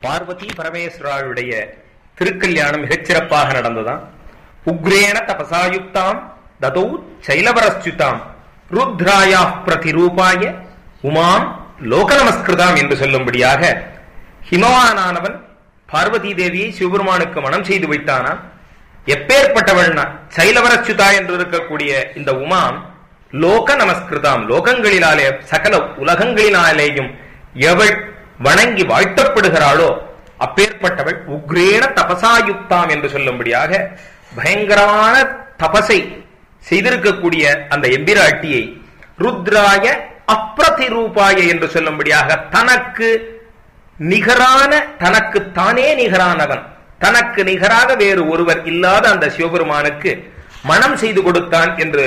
பார்வதி பரமேஸ்வராளுடைய திருக்கல்யாணம் மிகச்சிறப்பாக நடந்ததாம் உக்ரேண தபசாயுக்தாம் ததௌ சைலவரஸ்யுதாம் ருத்ராயா பிரதிரூபாய உமாம் லோக நமஸ்கிருதாம் என்று சொல்லும்படியாக ஹிமவானானவன் பார்வதி தேவியை சிவபெருமானுக்கு மனம் செய்து வைத்தானாம் எப்பேற்பட்டவள்னா சைலவரச்சுதா என்று இருக்கக்கூடிய இந்த உமாம் லோக நமஸ்கிருதாம் லோகங்களினாலே சகல உலகங்களினாலேயும் எவள் வணங்கி வாழ்த்தப்படுகிறாளோ அப்பேற்பட்டவள் உக்ரேன தபசாயுக்தாம் என்று சொல்லும்படியாக பயங்கரமான தபசை செய்திருக்கக்கூடிய அந்த எம்பிராட்டியை ருத்ராய அப்பிரதிரூபாய என்று சொல்லும்படியாக தனக்கு நிகரான தனக்கு தானே நிகரானவன் தனக்கு நிகராக வேறு ஒருவர் இல்லாத அந்த சிவபெருமானுக்கு மனம் செய்து கொடுத்தான் என்று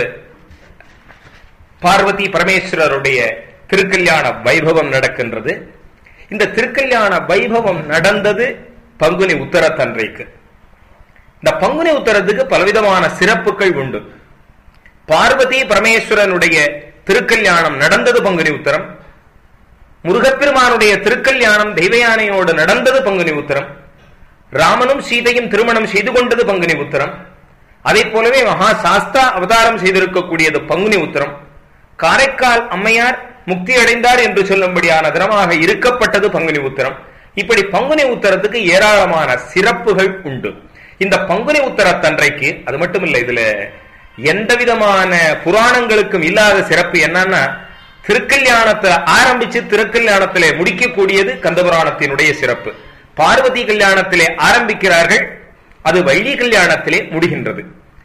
பார்வதி பரமேஸ்வரருடைய திருக்கல்யாண வைபவம் நடக்கின்றது இந்த திருக்கல்யாண வைபவம் நடந்தது பங்குனி உத்தரத்தன்றைக்கு இந்த பங்குனி உத்தரத்துக்கு பலவிதமான சிறப்புகள் உண்டு பார்வதி பரமேஸ்வரனுடைய திருக்கல்யாணம் நடந்தது பங்குனி உத்தரம் முருகப்பெருமானுடைய திருக்கல்யாணம் தெய்வயானையோடு நடந்தது பங்குனி உத்தரம் ராமனும் சீதையும் திருமணம் செய்து கொண்டது பங்குனி உத்தரம் அதே போலவே மகா சாஸ்தா அவதாரம் செய்திருக்கக்கூடியது பங்குனி உத்தரம் காரைக்கால் அம்மையார் முக்தி அடைந்தார் என்று சொல்லும்படியான தினமாக இருக்கப்பட்டது பங்குனி உத்தரம் இப்படி பங்குனி உத்தரத்துக்கு ஏராளமான சிறப்புகள் உண்டு இந்த பங்குனி உத்தரத்தன்றைக்கு அது மட்டும் இல்ல இதுல எந்த விதமான புராணங்களுக்கும் இல்லாத சிறப்பு என்னன்னா திருக்கல்யாணத்துல ஆரம்பிச்சு திருக்கல்யாணத்திலே முடிக்கக்கூடியது கந்தபுராணத்தினுடைய சிறப்பு பார்வதி கல்யாணத்திலே ஆரம்பிக்கிறார்கள் அது வள்ளி கல்யாணத்திலே முடிகின்றது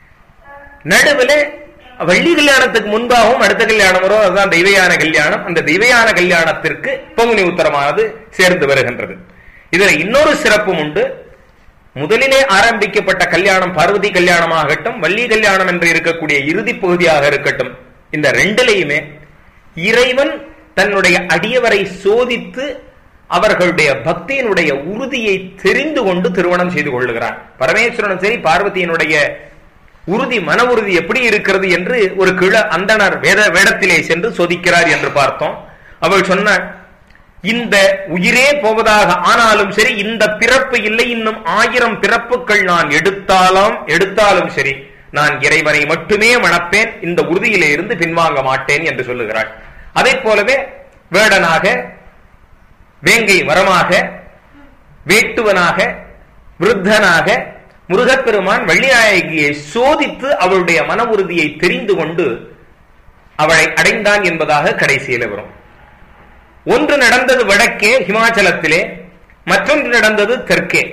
நடுவில் வள்ளி கல்யாணத்துக்கு முன்பாகவும் அடுத்த கல்யாணம் வரும் அதுதான் தெய்வயான கல்யாணம் அந்த தெய்வயான கல்யாணத்திற்கு பங்குனி உத்தரமானது சேர்ந்து வருகின்றது இதுல இன்னொரு சிறப்பும் உண்டு முதலிலே ஆரம்பிக்கப்பட்ட கல்யாணம் பார்வதி கல்யாணமாகட்டும் வள்ளி கல்யாணம் என்று இருக்கக்கூடிய இறுதி பகுதியாக இருக்கட்டும் இந்த ரெண்டிலையுமே இறைவன் தன்னுடைய அடியவரை சோதித்து அவர்களுடைய பக்தியினுடைய உறுதியை தெரிந்து கொண்டு திருமணம் செய்து கொள்ளுகிறான் பரமேஸ்வரனும் சரி பார்வதியினுடைய உறுதி மன உறுதி எப்படி இருக்கிறது என்று ஒரு கிழ அந்தனர் வேத வேடத்திலே சென்று சோதிக்கிறார் என்று பார்த்தோம் அவள் சொன்ன இந்த உயிரே போவதாக ஆனாலும் சரி இந்த பிறப்பு இல்லை இன்னும் ஆயிரம் பிறப்புகள் நான் எடுத்தாலும் எடுத்தாலும் சரி நான் இறைவனை மட்டுமே மணப்பேன் இந்த உறுதியிலே இருந்து பின்வாங்க மாட்டேன் என்று சொல்லுகிறாள் அதே போலவே வேடனாக வேங்கை வரமாக வேட்டுவனாக விருத்தனாக முருகப்பெருமான் வள்ளிநாயகியை சோதித்து அவளுடைய மன உறுதியை தெரிந்து கொண்டு அவளை அடைந்தான் என்பதாக கடைசியில் வரும் ஒன்று நடந்தது வடக்கே ஹிமாச்சலத்திலே மற்றொன்று நடந்தது தெற்கே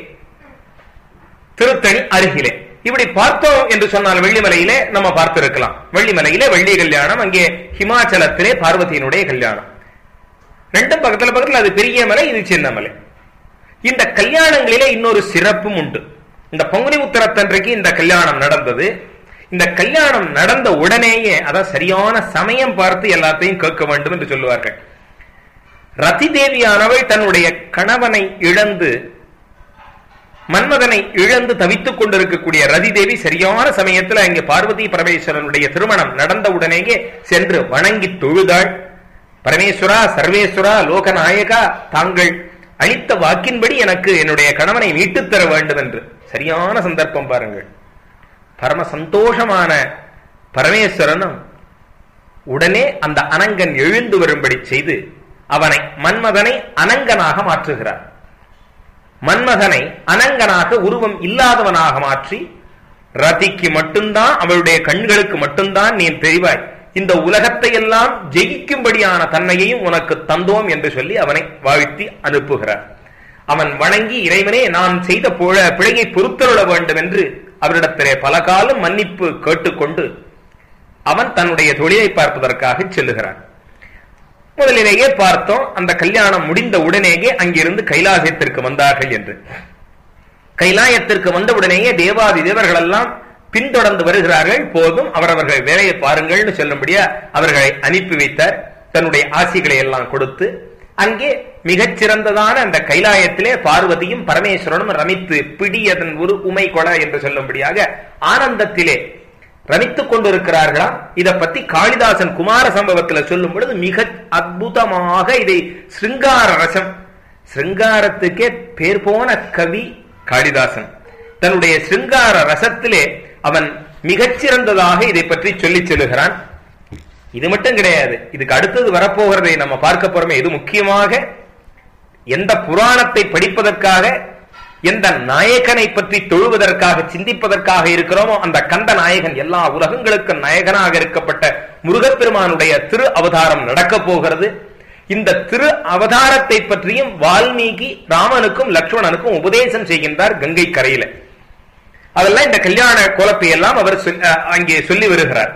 திருத்தணி அருகிலே இப்படி பார்த்தோம் என்று சொன்னால் வெள்ளிமலையிலே நம்ம பார்த்திருக்கலாம் வெள்ளிமலையிலே வெள்ளி கல்யாணம் அங்கே ஹிமாச்சலத்திலே பார்வதியினுடைய கல்யாணம் ரெண்டும் பக்கத்துல பக்கத்துல அது பெரிய மலை இது சின்ன மலை இந்த கல்யாணங்களிலே இன்னொரு சிறப்பும் உண்டு இந்த பங்குனி உத்தரத்தன்றைக்கு இந்த கல்யாணம் நடந்தது இந்த கல்யாணம் நடந்த உடனேயே அதான் சரியான சமயம் பார்த்து எல்லாத்தையும் கேட்க வேண்டும் என்று சொல்லுவார்கள் ரதி தேவியானவள் தன்னுடைய கணவனை இழந்து மன்மதனை இழந்து தவித்துக் கொண்டிருக்கக்கூடிய ரதி தேவி சரியான சமயத்தில் அங்கே பார்வதி பரமேஸ்வரனுடைய திருமணம் நடந்த உடனேயே சென்று வணங்கி தொழுதாள் பரமேஸ்வரா சர்வேஸ்வரா லோகநாயகா தாங்கள் அளித்த வாக்கின்படி எனக்கு என்னுடைய கணவனை மீட்டுத் தர வேண்டும் என்று சரியான சந்தர்ப்பம் பாருங்கள் பரம சந்தோஷமான பரமேஸ்வரனும் உடனே அந்த அனங்கன் எழுந்து வரும்படி செய்து அவனை மன்மதனை அனங்கனாக மாற்றுகிறார் மன்மதனை அனங்கனாக உருவம் இல்லாதவனாக மாற்றி ரதிக்கு மட்டும்தான் அவளுடைய கண்களுக்கு மட்டும்தான் நீ தெரிவாய் இந்த உலகத்தை எல்லாம் ஜெயிக்கும்படியான தன்மையையும் உனக்கு தந்தோம் என்று சொல்லி அவனை வாழ்த்தி அனுப்புகிறார் அவன் வணங்கி இறைவனே நான் செய்த புழ பிழையை பொறுத்தருள வேண்டும் என்று அவரிடத்திலே பல காலம் மன்னிப்பு கேட்டுக்கொண்டு அவன் தன்னுடைய தொழிலை பார்ப்பதற்காக செல்லுகிறான் முதலிலேயே பார்த்தோம் அந்த கல்யாணம் முடிந்த உடனேயே அங்கிருந்து கைலாசத்திற்கு வந்தார்கள் என்று கைலாயத்திற்கு வந்த உடனேயே தேவாதி தேவர்கள் எல்லாம் பின்தொடர்ந்து வருகிறார்கள் போதும் அவரவர்கள் வேலையை பாருங்கள்னு சொல்லும்படியா அவர்களை அனுப்பி வைத்தார் தன்னுடைய ஆசிகளை எல்லாம் கொடுத்து அங்கே மிகச்சிறந்ததான அந்த கைலாயத்திலே பார்வதியும் பரமேஸ்வரனும் ரமித்து பிடியதன் ஒரு உமை கொல என்று சொல்லும்படியாக ஆனந்தத்திலே ரமித்துக் கொண்டிருக்கிறார்களாம் இதை பத்தி காளிதாசன் குமார சம்பவத்தில் சொல்லும் பொழுது மிக அற்புதமாக இதை சிருங்கார ரசம் சிருங்காரத்துக்கே பேர் போன கவி காளிதாசன் தன்னுடைய சிருங்கார ரசத்திலே அவன் மிகச்சிறந்ததாக இதை பற்றி சொல்லிச் செல்லுகிறான் இது மட்டும் கிடையாது இதுக்கு அடுத்தது வரப்போகிறதை நம்ம பார்க்க போறோமே இது முக்கியமாக எந்த புராணத்தை படிப்பதற்காக எந்த நாயகனை பற்றி தொழுவதற்காக சிந்திப்பதற்காக இருக்கிறோமோ அந்த கந்த நாயகன் எல்லா உலகங்களுக்கும் நாயகனாக இருக்கப்பட்ட முருகப்பெருமானுடைய திரு அவதாரம் நடக்கப் போகிறது இந்த திரு அவதாரத்தை பற்றியும் வால்மீகி ராமனுக்கும் லக்ஷ்மணனுக்கும் உபதேசம் செய்கின்றார் கங்கை கரையில அதெல்லாம் இந்த கல்யாண கோலத்தை எல்லாம் அவர் அங்கே சொல்லி வருகிறார்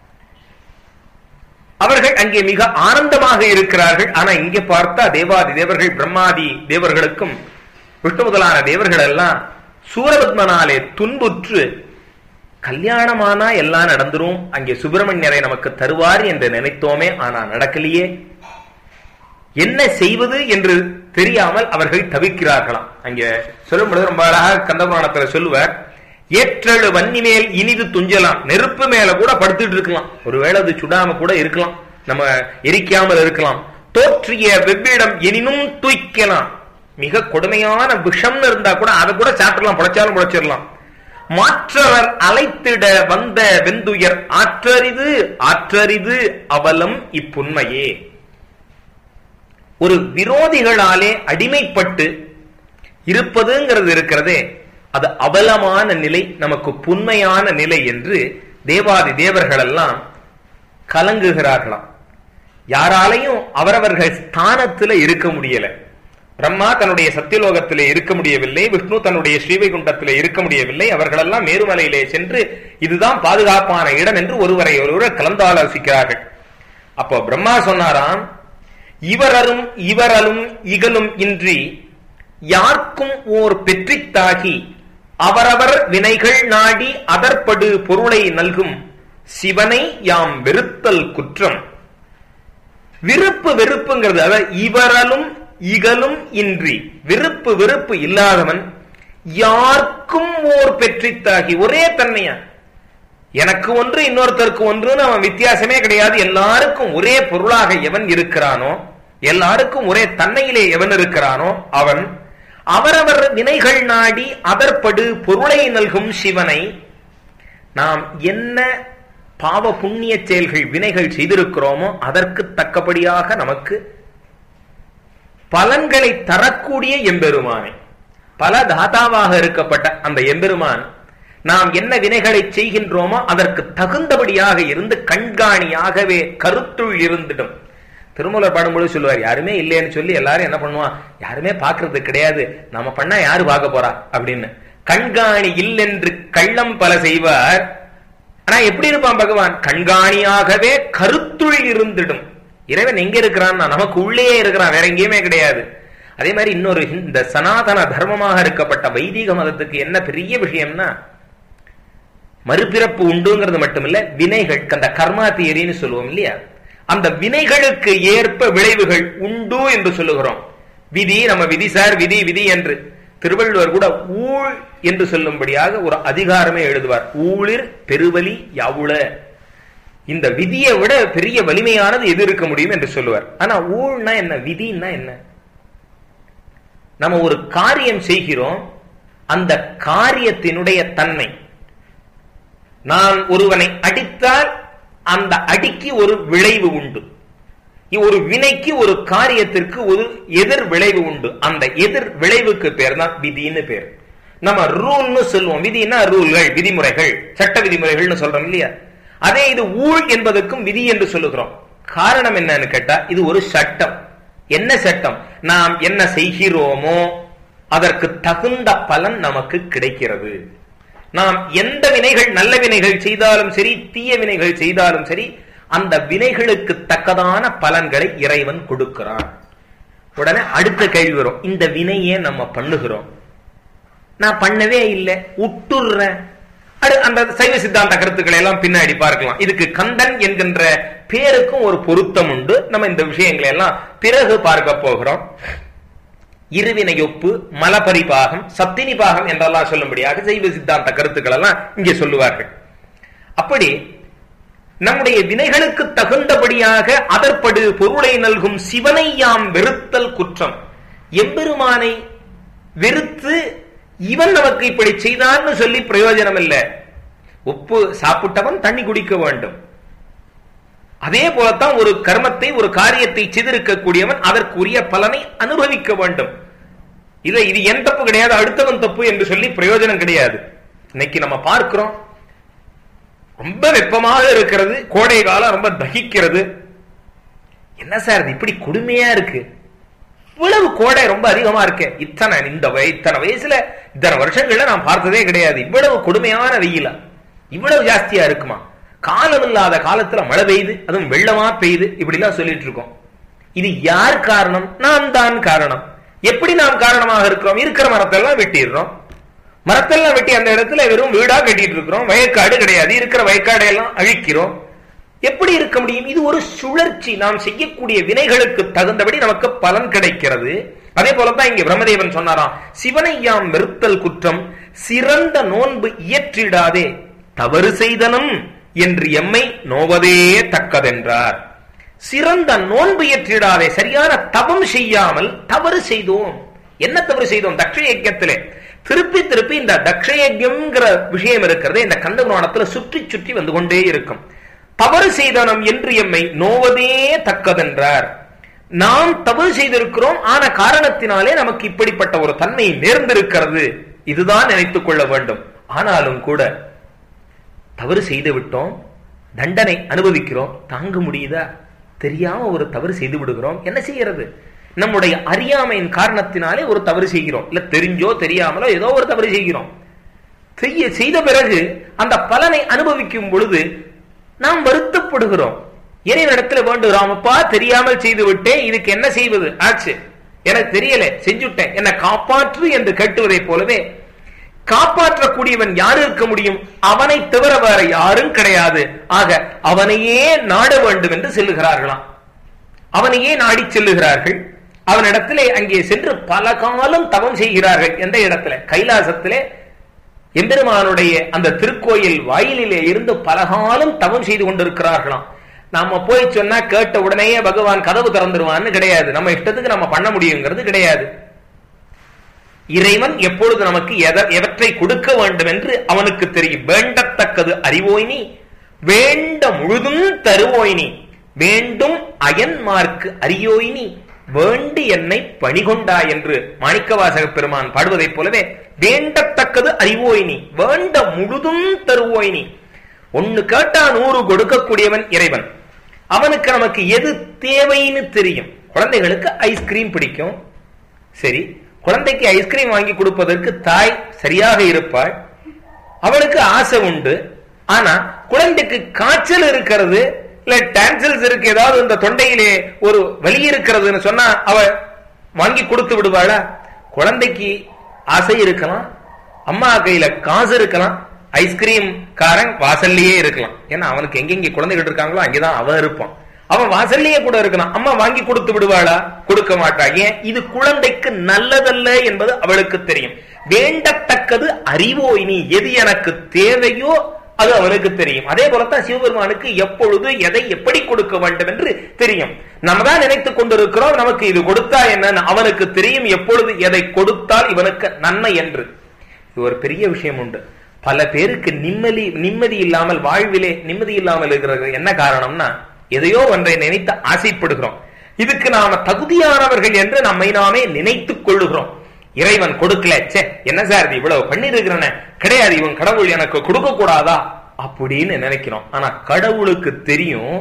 அவர்கள் அங்கே மிக ஆனந்தமாக இருக்கிறார்கள் ஆனா இங்கே பார்த்தா தேவாதி தேவர்கள் பிரம்மாதி தேவர்களுக்கும் விஷ்ணு முதலான தேவர்கள் எல்லாம் சூரபத்மனாலே துன்புற்று கல்யாணமானா எல்லாம் நடந்துரும் அங்கே சுப்பிரமணியரை நமக்கு தருவார் என்று நினைத்தோமே ஆனா நடக்கலையே என்ன செய்வது என்று தெரியாமல் அவர்கள் தவிக்கிறார்களாம் அங்கே சொல்லும் பொழுது ரொம்ப அழகாக கந்தபுராணத்துல சொல்லுவார் ஏற்றழு வன்னி மேல் இனிது துஞ்சலாம் நெருப்பு மேல கூட படுத்துட்டு இருக்கலாம் ஒருவேளை அது சுடாம கூட இருக்கலாம் நம்ம எரிக்காமல் இருக்கலாம் தோற்றிய வெவ்விடம் எனினும் தூய்க்கலாம் மிக கொடுமையான விஷம்னு இருந்தா கூட அதை கூட சாப்பிடலாம் புடைச்சாலும் புடைச்சிடலாம் மாற்றவர் அலைத்திட வந்த வெந்துயர் ஆற்றறிது ஆற்றறிது அவலம் இப்புண்மையே ஒரு விரோதிகளாலே அடிமைப்பட்டு இருப்பதுங்கிறது இருக்கிறதே அது அவலமான நிலை நமக்கு புண்மையான நிலை என்று தேவாதி தேவர்கள் எல்லாம் கலங்குகிறார்களாம் யாராலையும் அவரவர்கள் ஸ்தானத்துல இருக்க முடியல பிரம்மா தன்னுடைய சத்தியலோகத்திலே இருக்க முடியவில்லை விஷ்ணு தன்னுடைய ஸ்ரீவைகுண்டத்திலே இருக்க முடியவில்லை அவர்களெல்லாம் மேருமலையிலே சென்று இதுதான் பாதுகாப்பான இடம் என்று ஒருவரை ஒருவர் கலந்தாலோசிக்கிறார்கள் அப்போ பிரம்மா சொன்னாராம் இவரரும் இவரலும் இகலும் இன்றி யார்க்கும் ஓர் பெற்றித்தாகி அவரவர் வினைகள் நாடி அதற்படு பொருளை நல்கும் சிவனை யாம் வெறுத்தல் குற்றம் விருப்பு வெறுப்புங்கிறது அதாவது இவரலும் இகலும் இன்றி விருப்பு வெறுப்பு இல்லாதவன் யாருக்கும் ஓர் பெற்றித்தாகி ஒரே தன்மையா எனக்கு ஒன்று இன்னொருத்தருக்கு ஒன்றுன்னு அவன் வித்தியாசமே கிடையாது எல்லாருக்கும் ஒரே பொருளாக எவன் இருக்கிறானோ எல்லாருக்கும் ஒரே தன்மையிலே எவன் இருக்கிறானோ அவன் அவரவர் வினைகள் நாடி அதற்படு பொருளை நல்கும் சிவனை நாம் என்ன பாவ புண்ணிய செயல்கள் வினைகள் செய்திருக்கிறோமோ அதற்கு தக்கபடியாக நமக்கு பலன்களை தரக்கூடிய எம்பெருமானை பல தாத்தாவாக இருக்கப்பட்ட அந்த எம்பெருமான் நாம் என்ன வினைகளை செய்கின்றோமோ அதற்கு தகுந்தபடியாக இருந்து கண்காணியாகவே கருத்துள் இருந்திடும் திருமூலர் பாடும்போது சொல்லுவார் யாருமே இல்லைன்னு சொல்லி எல்லாரும் என்ன பண்ணுவான் யாருமே பாக்குறது கிடையாது நாம பண்ணா யாரு பார்க்க போறா அப்படின்னு கண்காணி இல்லென்று கள்ளம் பல செய்வார் ஆனா எப்படி இருப்பான் பகவான் கண்காணியாகவே கருத்துள் இருந்திடும் இறைவன் எங்க இருக்கிறான் நமக்கு உள்ளே இருக்கிறான் வேற எங்கேயுமே கிடையாது அதே மாதிரி இன்னொரு இந்த சனாதன தர்மமாக இருக்கப்பட்ட வைதிக மதத்துக்கு என்ன பெரிய விஷயம்னா மறுபிறப்பு உண்டுங்கிறது மட்டுமில்ல வினைகள் அந்த கர்மா தியரின்னு சொல்லுவோம் இல்லையா அந்த வினைகளுக்கு ஏற்ப விளைவுகள் உண்டு என்று சொல்லுகிறோம் விதி நம்ம விதி சார் விதி விதி என்று திருவள்ளுவர் கூட ஊழ் என்று சொல்லும்படியாக ஒரு அதிகாரமே எழுதுவார் ஊழிர் பெருவலி யாவுள இந்த விதியை விட பெரிய வலிமையானது எது இருக்க முடியும் என்று சொல்லுவார் ஆனா ஊழ்னா என்ன விதின்னா என்ன நம்ம ஒரு காரியம் செய்கிறோம் அந்த காரியத்தினுடைய தன்மை நான் ஒருவனை அடித்தால் அந்த அடிக்கு ஒரு விளைவு உண்டு ஒரு வினைக்கு ஒரு காரியத்திற்கு ஒரு எதிர் விளைவு உண்டு அந்த எதிர் விளைவுக்கு பேர் தான் விதின்னு பேர் நம்ம ரூல்னு சொல்லுவோம் விதினா ரூல்கள் விதிமுறைகள் சட்ட விதிமுறைகள்னு சொல்றோம் இல்லையா அதே இது ஊழ் என்பதற்கும் விதி என்று சொல்லுகிறோம் காரணம் என்னன்னு கேட்டா இது ஒரு சட்டம் என்ன சட்டம் நாம் என்ன செய்கிறோமோ அதற்கு தகுந்த பலன் நமக்கு கிடைக்கிறது நாம் எந்த வினைகள் நல்ல வினைகள் செய்தாலும் சரி தீய வினைகள் செய்தாலும் சரி அந்த வினைகளுக்கு தக்கதான பலன்களை இறைவன் கொடுக்கிறான் உடனே அடுத்த கேள்வி வரும் இந்த வினையே நம்ம பண்ணுகிறோம் நான் பண்ணவே இல்லை விட்டுடுறேன் அடு அந்த சைவ சித்தாந்த கருத்துக்களை எல்லாம் பின்னாடி பார்க்கலாம் இதுக்கு கந்தன் என்கின்ற பேருக்கும் ஒரு பொருத்தம் உண்டு நம்ம இந்த விஷயங்களை எல்லாம் பிறகு பார்க்க போகிறோம் இருவினையொப்பு மலபரிபாகம் சத்தினி பாகம் என்றெல்லாம் சொல்லும்படியாக சைவ சித்தாந்த கருத்துக்கள் எல்லாம் இங்கே சொல்லுவார்கள் அப்படி நம்முடைய வினைகளுக்கு தகுந்தபடியாக அதற்படு பொருளை நல்கும் சிவனை யாம் வெறுத்தல் குற்றம் எம்பெருமானை வெறுத்து இவன் நமக்கு இப்படி செய்தான்னு சொல்லி பிரயோஜனம் இல்லை உப்பு சாப்பிட்டவன் தண்ணி குடிக்க வேண்டும் அதே போலத்தான் ஒரு கர்மத்தை ஒரு காரியத்தை செய்திருக்கக்கூடியவன் அதற்குரிய பலனை அனுபவிக்க வேண்டும் இதை இது என் தப்பு கிடையாது அடுத்தவன் தப்பு என்று சொல்லி பிரயோஜனம் கிடையாது இன்னைக்கு நம்ம பார்க்கிறோம் ரொம்ப வெப்பமாக இருக்கிறது கோடை காலம் ரொம்ப தகிக்கிறது என்ன சார் இது இப்படி கொடுமையா இருக்கு இவ்வளவு கோடை ரொம்ப அதிகமா இருக்கு இத்தனை இந்த வய- இத்தனை வயசுல இத்தனை வருஷங்கள்ல நான் பார்த்ததே கிடையாது இவ்வளவு கொடுமையான வெயிலா இவ்வளவு ஜாஸ்தியா இருக்குமா காலம் இல்லாத காலத்துல மழை பெய்யுது அதுவும் வெள்ளமா பெய்யுது இப்படி எல்லாம் சொல்லிட்டு இருக்கோம் இது யார் காரணம் நான் தான் காரணம் எப்படி நாம் காரணமாக இருக்கிறோம் இருக்கிற மரத்தெல்லாம் வெட்டிடுறோம் மரத்தெல்லாம் வெட்டி அந்த இடத்துல வெறும் வீடா கட்டிட்டு இருக்கிறோம் வயக்காடு கிடையாது இருக்கிற வயக்காடை எல்லாம் அழிக்கிறோம் எப்படி இருக்க முடியும் இது ஒரு சுழற்சி நாம் செய்யக்கூடிய வினைகளுக்கு தகுந்தபடி நமக்கு பலன் கிடைக்கிறது அதே போலதான் இங்க பிரம்மதேவன் சொன்னாராம் சிவனை யாம் வெறுத்தல் குற்றம் சிறந்த நோன்பு இயற்றிடாதே தவறு செய்தனும் என்று எம்மை நோவதே தக்கதென்றார் சிறந்த நோன்பு இயற்றிடாதே சரியான தவம் செய்யாமல் தவறு செய்தோம் என்ன தவறு செய்தோம் தக்ஷ யஜ்ஞத்திலே திருப்பி திருப்பி இந்த தக்ஷ யஜ்ஞம்ங்கிற விஷயம் இருக்கிறது இந்த கந்த புராணத்துல சுற்றி சுற்றி வந்து கொண்டே இருக்கும் தவறு செய்தனம் என்று எம்மை நோவதே தக்கதென்றார் நாம் தவறு செய்திருக்கிறோம் ஆன காரணத்தினாலே நமக்கு இப்படிப்பட்ட ஒரு தன்மை நேர்ந்திருக்கிறது இதுதான் நினைத்துக் கொள்ள வேண்டும் ஆனாலும் கூட தவறு செய்து விட்டோம் தண்டனை அனுபவிக்கிறோம் தாங்க முடியுதா தெரியாம ஒரு தவறு செய்து விடுகிறோம் என்ன செய்யறது நம்முடைய அறியாமையின் காரணத்தினாலே ஒரு தவறு செய்கிறோம் இல்ல தெரிஞ்சோ தெரியாமலோ ஏதோ ஒரு தவறு செய்கிறோம் செய்ய செய்த பிறகு அந்த பலனை அனுபவிக்கும் பொழுது நாம் வருத்தப்படுகிறோம் இறைவனிடத்துல வேண்டுகிறோம் அப்பா தெரியாமல் செய்து விட்டேன் இதுக்கு என்ன செய்வது ஆச்சு எனக்கு தெரியல செஞ்சுட்டேன் என்னை காப்பாற்று என்று கேட்டுவதைப் போலவே காப்பாற்றக்கூடியவன் யாரு இருக்க முடியும் அவனை தவிர வேற யாரும் கிடையாது ஆக அவனையே நாட வேண்டும் என்று செல்லுகிறார்களாம் அவனையே நாடி செல்லுகிறார்கள் அவனிடத்திலே அங்கே சென்று பல காலம் தவம் செய்கிறார்கள் எந்த இடத்துல கைலாசத்திலே எம்பெருமானுடைய அந்த திருக்கோயில் வாயிலிலே இருந்து பலகாலம் தவம் செய்து கொண்டிருக்கிறார்களாம் நாம போய் சொன்னா கேட்ட உடனேயே பகவான் கதவு திறந்துருவான்னு கிடையாது நம்ம இஷ்டத்துக்கு நம்ம பண்ண முடியுங்கிறது கிடையாது இறைவன் எப்பொழுது நமக்கு எத- எவற்றை கொடுக்க வேண்டும் என்று அவனுக்கு தெரியும் வேண்டத்தக்கது அறிவோய் நீ வேண்ட முழுதும் தருவோய் நீ வேண்டும் அயன்மார்க்கு அறியோய் நீ வேண்டு என்னை பணிகொண்டா என்று மாணிக்கவாசக பெருமான் பாடுவதைப் போலவே வேண்டத்தக்கது அறிவோய் நீ வேண்ட முழுதும் தருவோய் நீ ஒன்னு கேட்டா நூறு கொடுக்கக்கூடியவன் இறைவன் அவனுக்கு நமக்கு எது தேவைன்னு தெரியும் குழந்தைகளுக்கு ஐஸ்கிரீம் பிடிக்கும் சரி குழந்தைக்கு ஐஸ்கிரீம் வாங்கி கொடுப்பதற்கு தாய் சரியாக இருப்பாள் அவளுக்கு ஆசை உண்டு ஆனா குழந்தைக்கு காய்ச்சல் இருக்கிறது இல்ல டான்சல்ஸ் இருக்கு ஏதாவது இந்த தொண்டையிலே ஒரு வலி இருக்கிறதுன்னு சொன்னா அவ வாங்கி கொடுத்து விடுவாளா குழந்தைக்கு ஆசை இருக்கலாம் அம்மா கையில காசு இருக்கலாம் ஐஸ்கிரீம் காரன் வாசல்லையே இருக்கலாம் ஏன்னா அவனுக்கு எங்கெங்க குழந்தைகள் இருக்காங்களோ அங்கேதான் அவன் இருப்பான் அவன் வாசல்லையே கூட இருக்கலாம் அம்மா வாங்கி கொடுத்து விடுவாளா கொடுக்க மாட்டா ஏன் இது குழந்தைக்கு நல்லதல்ல என்பது அவளுக்கு தெரியும் வேண்டத்தக்கது அறிவோய் நீ எது எனக்கு தேவையோ அது அவனுக்கு தெரியும் அதே போலத்தான் சிவபெருமானுக்கு எப்பொழுது எதை எப்படி கொடுக்க வேண்டும் என்று தெரியும் நம்ம தான் நினைத்துக் கொண்டிருக்கிறோம் நமக்கு இது கொடுத்தா என்ன அவனுக்கு தெரியும் எப்பொழுது எதை கொடுத்தால் இவனுக்கு நன்மை என்று இது ஒரு பெரிய விஷயம் உண்டு பல பேருக்கு நிம்மதி நிம்மதி இல்லாமல் வாழ்விலே நிம்மதி இல்லாமல் இருக்கிறது என்ன காரணம்னா எதையோ ஒன்றை நினைத்து ஆசைப்படுகிறோம் இதுக்கு நாம தகுதியானவர்கள் என்று நம்மை நாமே நினைத்துக் கொள்ளுகிறோம் இறைவன் கொடுக்கல ச்சே என்ன சார் இது இவ்வளவு பண்ணிருக்கிறன கிடையாது இவன் கடவுள் எனக்கு கொடுக்க கூடாதா அப்படின்னு நினைக்கிறோம் ஆனா கடவுளுக்கு தெரியும்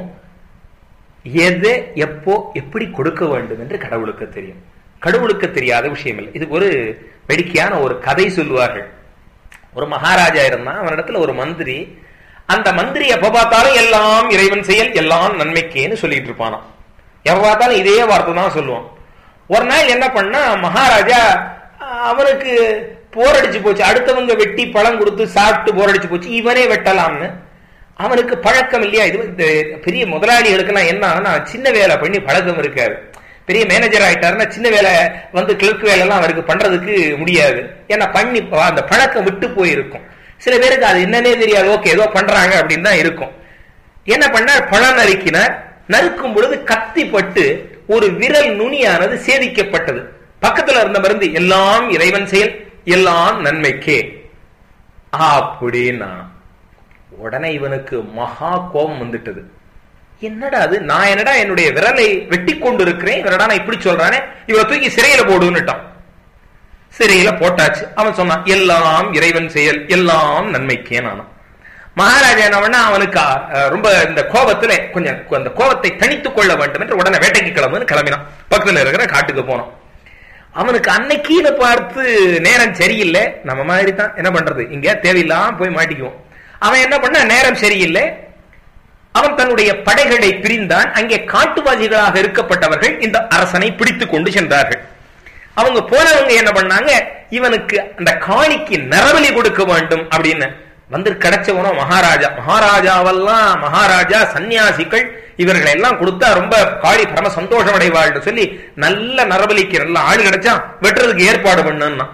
எதை எப்போ எப்படி கொடுக்க வேண்டும் என்று கடவுளுக்கு தெரியும் கடவுளுக்கு தெரியாத விஷயம் இல்லை இதுக்கு ஒரு வேடிக்கையான ஒரு கதை சொல்லுவார்கள் ஒரு மகாராஜா இருந்தான் அவனிடத்துல ஒரு மந்திரி அந்த மந்திரி எப்ப பார்த்தாலும் எல்லாம் இறைவன் செயல் எல்லாம் நன்மைக்கேன்னு சொல்லிட்டு இருப்பானாம் எப்ப பார்த்தாலும் இதே வார்த்தை தான் சொல்லுவான் ஒரு நாள் என்ன பண்ணா மகாராஜா அஹ், அவனுக்கு போர் அடிச்சு போச்சு அடுத்தவங்க வெட்டி பழம் கொடுத்து சாப்பிட்டு போர் அடிச்சு போச்சு இவனே வெட்டலாம்னு அவனுக்கு பழக்கம் இல்லையா இது இந்த பெரிய முதலாளிகளுக்கெல்லாம் என்ன ஆகும்னா சின்ன வேலை பண்ணி பழக்கம் இருக்காது பெரிய மேனேஜர் ஆயிட்டாருன்னா சின்ன வேலை வந்து கிளர்க் வேலை எல்லாம் அவருக்கு பண்றதுக்கு முடியாது ஏன்னா பண்ணி அந்த பழக்கம் விட்டு போயிருக்கும் சில பேருக்கு அது என்னன்னே தெரியாது ஓகே ஏதோ பண்றாங்க அப்படின்னு தான் இருக்கும் என்ன பண்ணார் பழம் நறுக்கினார் நறுக்கும் பொழுது கத்தி பட்டு ஒரு விரல் நுனியானது சேதிக்கப்பட்டது பக்கத்துல இருந்த மருந்து எல்லாம் இறைவன் செயல் எல்லாம் நன்மைக்கே அப்படின்னா உடனே இவனுக்கு மகா கோபம் வந்துட்டது என்னடா அது நான் என்னடா என்னுடைய விரலை வெட்டி கொண்டு இருக்கிறேன் இவரடா நான் இப்படி சொல்றானே இவரை தூக்கி சிறையில போடுன்னுட்டான் சிறையில போட்டாச்சு அவன் சொன்னான் எல்லாம் இறைவன் செயல் எல்லாம் நன்மைக்கே நானும் மகாராஜா என்ன பண்ணா அவனுக்கு அஹ், ரொம்ப இந்த கோபத்துல கொஞ்சம் அந்த கோபத்தை தணித்துக் கொள்ள வேண்டும் என்று உடனே வேட்டைக்கு கிளம்புன்னு கிளம்பினான் பக்கத்துல இருக்கிற காட்டுக்கு போனான் அவனுக்கு அன்னைக்கீன பார்த்து நேரம் சரியில்லை நம்ம மாதிரி தான் என்ன பண்றது இங்க தேவையில்லாம போய் மாட்டிக்குவோம் அவன் என்ன பண்ண நேரம் சரியில்லை அவன் தன்னுடைய படைகளை பிரிந்தான் அங்கே காட்டுவாசிகளாக இருக்கப்பட்டவர்கள் இந்த அரசனை பிடித்துக் கொண்டு சென்றார்கள் அவங்க போனவங்க என்ன பண்ணாங்க இவனுக்கு அந்த காணிக்கு நரபலி கொடுக்க வேண்டும் அப்படின்னு வந்து கிடைச்சவனோ மகாராஜா மகாராஜாவெல்லாம் மகாராஜா சன்னியாசிகள் இவர்களை எல்லாம் கொடுத்தா ரொம்ப காளி பரம சந்தோஷம் அடைவாள்னு சொல்லி நல்ல நரபலிக்கு நல்ல ஆள் கிடைச்சா வெட்டுறதுக்கு ஏற்பாடு பண்ணுன்னா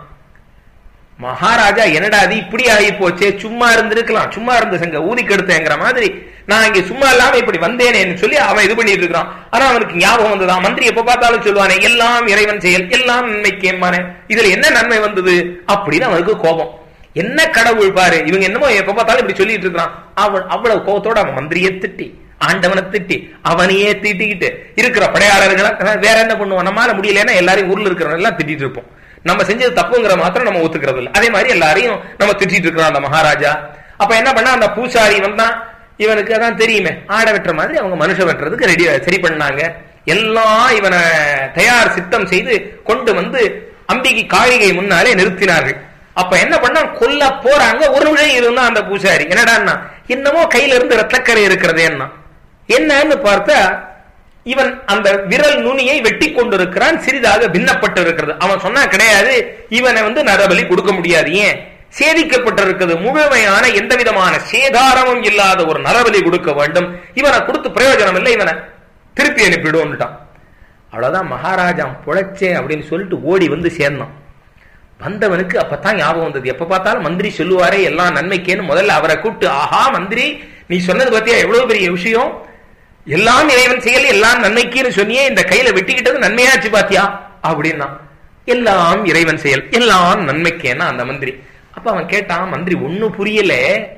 மகாராஜா என்னடா அது இப்படி ஆகி போச்சே சும்மா இருந்திருக்கலாம் சும்மா இருந்து சங்க ஊதி கெடுத்தேங்கிற மாதிரி நான் இங்க சும்மா இல்லாம இப்படி வந்தேனேன்னு சொல்லி அவன் இது பண்ணிட்டு இருக்கான் ஆனா அவனுக்கு ஞாபகம் வந்ததான் மந்திரி எப்ப பார்த்தாலும் சொல்லுவானே எல்லாம் இறைவன் செயல் எல்லாம் நன்மைக்கேம்பானே இதுல என்ன நன்மை வந்தது அப்படின்னு அவனுக்கு கோபம் என்ன கடவுள் பாரு இவங்க என்னமோ எப்ப பார்த்தாலும் இப்படி சொல்லிட்டு இருக்கான் அவன் அவ்வளவு கோபத்தோட அவன் மந்திரியை திட்டி ஆண்டவனை திட்டி அவனையே திட்டிக்கிட்டு இருக்கிற படையாளர்களை அஹ், வேற என்ன பண்ணுவோம் நம்மளால முடியலன்னா எல்லாரையும் ஊர்ல இருக்கிறவங்க எல்லாம் திட்டிட்டு இருப்போம் நம்ம செஞ்சது தப்புங்கிற மாத்திரம் நம்ம ஒத்துக்கிறது இல்லை அதே மாதிரி எல்லாரையும் நம்ம திட்டிட்டு இருக்கிறோம் அந்த மகாராஜா அப்ப என்ன பண்ணா அந்த பூசாரி வந்தான் இவனுக்கு அதான் தெரியுமே ஆடை வெட்டுற மாதிரி அவங்க மனுஷன் வெட்டுறதுக்கு ரெடி சரி பண்ணாங்க எல்லாம் இவனை தயார் சித்தம் செய்து கொண்டு வந்து அம்பிகை காளிகை முன்னாலே நிறுத்தினார்கள் அப்ப என்ன பண்ணா கொல்ல போறாங்க ஒரு நிமிஷம் இருந்தா அந்த பூசாரி என்னடான்னா என்னமோ கையில இருந்து ரத்தக்கரை இருக்கிறது என்ன என்னன்னு பார்த்தா இவன் அந்த விரல் நுனியை வெட்டி கொண்டிருக்கிறான் சிறிதாக பின்னப்பட்டு இருக்கிறது அவன் சொன்னா கிடையாது இவனை வந்து நரபலி கொடுக்க முடியாது ஏன் சேதிக்கப்பட்டிருக்கிறது முழுமையான எந்த விதமான சேதாரமும் இல்லாத ஒரு நரபலி கொடுக்க வேண்டும் இவனை கொடுத்து பிரயோஜனம் இல்லை இவனை திருப்பி அனுப்பிடுவோம்ட்டான் அவ்வளவுதான் மகாராஜா புழைச்சே அப்படின்னு சொல்லிட்டு ஓடி வந்து சேர்ந்தான் வந்தவனுக்கு அப்பதான் ஞாபகம் வந்தது எப்ப பார்த்தாலும் மந்திரி சொல்லுவாரே எல்லாம் நன்மைக்கேன்னு முதல்ல அவரை கூப்பிட்டு ஆஹா மந்திரி நீ சொன்னது பத்தியா எவ்வளவு பெரிய விஷயம் எல்லாம் இறைவன் செயல் எல்லாம் நன்மைக்குன்னு சொன்னியே இந்த கையில வெட்டிக்கிட்டது நன்மையாச்சு பாத்தியா அப்படின்னா எல்லாம் இறைவன் செயல் எல்லாம் நன்மைக்கேன்னா அந்த மந்திரி அப்ப அவன் கேட்டான் மந்திரி ஒண்ணும் புரியல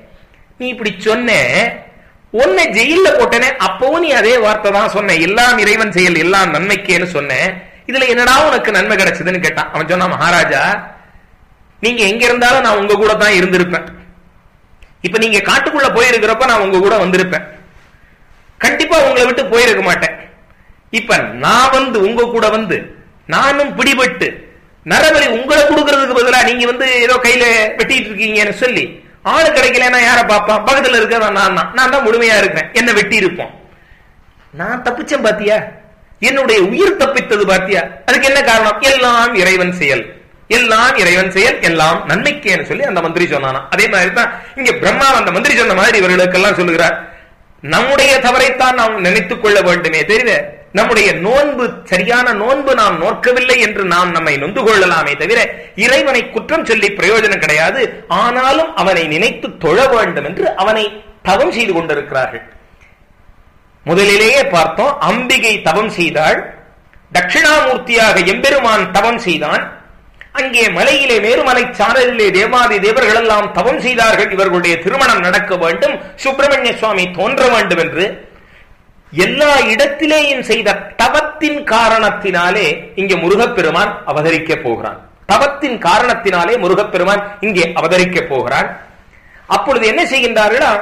நீ இப்படி சொன்ன உன்னை ஜெயில போட்டனே அப்பவும் நீ அதே வார்த்தை தான் சொன்ன எல்லாம் இறைவன் செயல் எல்லாம் நன்மைக்கேன்னு சொன்ன இதுல என்னடா உனக்கு நன்மை கிடைச்சதுன்னு கேட்டான் அவன் சொன்னான் மகாராஜா நீங்க எங்க இருந்தாலும் நான் உங்க கூட தான் இருந்திருப்பேன் இப்ப நீங்க காட்டுக்குள்ள போயிருக்கிறப்ப நான் உங்க கூட வந்திருப்பேன் கண்டிப்பா உங்களை விட்டு போயிருக்க மாட்டேன் இப்ப நான் வந்து உங்க கூட வந்து நானும் பிடிபட்டு நரபலி உங்களை கொடுக்கறதுக்கு பதிலா நீங்க வந்து ஏதோ கையில வெட்டிட்டு இருக்கீங்கன்னு சொல்லி ஆளு கிடைக்கலன்னா யார பாப்பான் பக்கத்துல இருக்கிறவன் நான் தான் நான் தான் முழுமையா இருக்கேன் என்ன வெட்டி இருப்போம் நான் தப்பிச்சேன் பாத்தியா என்னுடைய உயிர் தப்பித்தது பாத்தியா அதுக்கு என்ன காரணம் எல்லாம் இறைவன் செயல் எல்லாம் இறைவன் செயல் எல்லாம் நன்மைக்கேன்னு சொல்லி அந்த மந்திரி சொன்னானா அதே மாதிரி தான் இங்க பிரம்மா அந்த மந்திரி சொன்ன மாதிரி இவர்களுக்கெல்லாம் சொல்லுகிறார் நம்முடைய தவறைத்தான் நாம் நினைத்துக் கொள்ள வேண்டுமே தவிர நம்முடைய நோன்பு சரியான நோன்பு நாம் நோக்கவில்லை என்று நாம் நம்மை நொந்து கொள்ளலாமே தவிர இறைவனை குற்றம் சொல்லி பிரயோஜனம் கிடையாது ஆனாலும் அவனை நினைத்து தொழ வேண்டும் என்று அவனை தவம் செய்து கொண்டிருக்கிறார்கள் முதலிலேயே பார்த்தோம் அம்பிகை தவம் செய்தாள் தட்சிணாமூர்த்தியாக எம்பெருமான் தவம் செய்தான் அங்கே மலையிலே மேருமலை சாரலிலே தேவாதி தேவர்கள் எல்லாம் தவம் செய்தார்கள் இவர்களுடைய திருமணம் நடக்க வேண்டும் சுப்பிரமணிய சுவாமி தோன்ற வேண்டும் என்று எல்லா இடத்திலேயும் செய்த தவத்தின் காரணத்தினாலே இங்கே முருகப்பெருமான் அவதரிக்க போகிறான் தவத்தின் காரணத்தினாலே முருகப்பெருமான் இங்கே அவதரிக்க போகிறான் அப்பொழுது என்ன செய்கின்றார்களா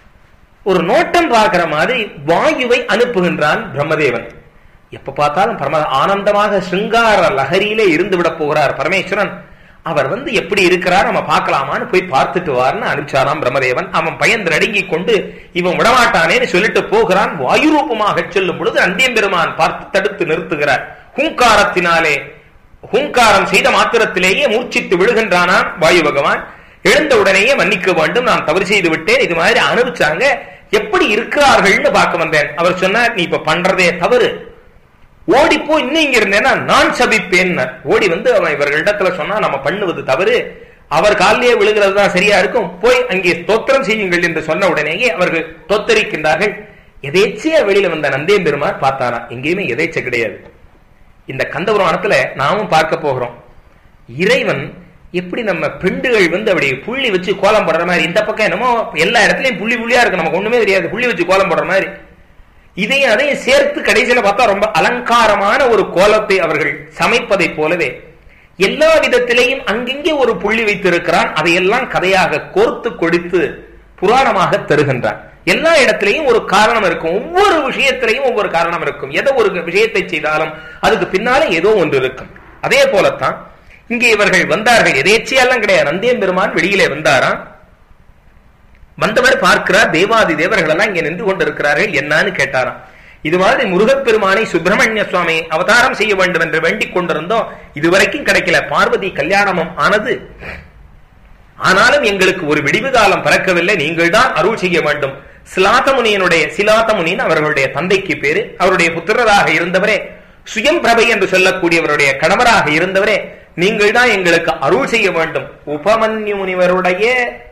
ஒரு நோட்டம் பார்க்கிற மாதிரி வாயுவை அனுப்புகின்றான் பிரம்மதேவன் எப்ப பார்த்தாலும் பரம ஆனந்தமாக சிங்கார லஹரியிலே இருந்து விட போகிறார் பரமேஸ்வரன் அவர் வந்து எப்படி இருக்கிறார் நம்ம பார்க்கலாமான்னு போய் பார்த்துட்டு வார்னு அனுப்பிச்சாராம் பிரம்மதேவன் அவன் பயந்து நடுங்கி கொண்டு இவன் விடமாட்டானேன்னு சொல்லிட்டு போகிறான் வாயு ரூபமாக செல்லும் பொழுது அந்தியம்பெருமான் பார்த்து தடுத்து நிறுத்துகிறார் ஹூங்காரத்தினாலே ஹூங்காரம் செய்த மாத்திரத்திலேயே மூர்ச்சித்து விழுகின்றானாம் வாயு பகவான் எழுந்த உடனேயே மன்னிக்க வேண்டும் நான் தவறு செய்து விட்டேன் இது மாதிரி அனுப்பிச்சாங்க எப்படி இருக்கிறார்கள்னு பார்க்க வந்தேன் அவர் சொன்னார் நீ இப்ப பண்றதே தவறு ஓடி போய் இன்னும் இங்க இருந்தேன்னா நான் சபிப்பேன் ஓடி வந்து அவன் இவர்களிடத்துல சொன்னா நம்ம பண்ணுவது தவறு அவர் காலிலே விழுகிறது தான் சரியா இருக்கும் போய் அங்கே தோத்திரம் செய்யுங்கள் என்று சொன்ன உடனேயே அவர்கள் தோத்தரிக்கின்றார்கள் எதேச்சியா வெளியில வந்த நந்தேன் பெருமார் பார்த்தாரா எங்கேயுமே எதேச்ச கிடையாது இந்த கந்தபுராணத்துல நாமும் பார்க்க போகிறோம் இறைவன் எப்படி நம்ம பெண்டுகள் வந்து அப்படி புள்ளி வச்சு கோலம் போடுற மாதிரி இந்த பக்கம் என்னமோ எல்லா இடத்துலயும் புள்ளி புள்ளியா இருக்கு நமக்கு ஒண்ணுமே தெரியாது புள்ளி வச்சு கோலம் போடுற மாதிரி இதையும் அதையும் சேர்த்து கடைசியில பார்த்தா ரொம்ப அலங்காரமான ஒரு கோலத்தை அவர்கள் சமைப்பதை போலவே எல்லா விதத்திலேயும் அங்கெங்கே ஒரு புள்ளி வைத்திருக்கிறான் அதையெல்லாம் கதையாக கோர்த்து கொடுத்து புராணமாக தருகின்றான் எல்லா இடத்திலையும் ஒரு காரணம் இருக்கும் ஒவ்வொரு விஷயத்திலையும் ஒவ்வொரு காரணம் இருக்கும் எதோ ஒரு விஷயத்தை செய்தாலும் அதுக்கு பின்னாலே ஏதோ ஒன்று இருக்கும் அதே போலத்தான் இங்கே இவர்கள் வந்தார்கள் எதேச்சியெல்லாம் கிடையாது நந்தியம் பெருமான் வெளியிலே வந்தாராம் வந்தவர் பார்க்கிறார் தேவாதி தேவர்கள் எல்லாம் இங்க நின்று கொண்டிருக்கிறார்கள் என்னன்னு கேட்டாராம் இது மாதிரி முருகப்பெருமானை சுப்பிரமணிய சுவாமி அவதாரம் செய்ய வேண்டும் என்று வேண்டிக் கொண்டிருந்தோம் இதுவரைக்கும் கிடைக்கல பார்வதி கல்யாணமும் ஆனது ஆனாலும் எங்களுக்கு ஒரு விடிவு காலம் பிறக்கவில்லை நீங்கள் தான் அருள் செய்ய வேண்டும் சிலாத்தமுனியனுடைய சிலாத்தமுனின் அவர்களுடைய தந்தைக்கு பேரு அவருடைய புத்திரராக இருந்தவரே சுயம் பிரபை என்று சொல்லக்கூடியவருடைய கணவராக இருந்தவரே நீங்கள் தான் எங்களுக்கு அருள் செய்ய வேண்டும் உபமன்யு முனிவருடைய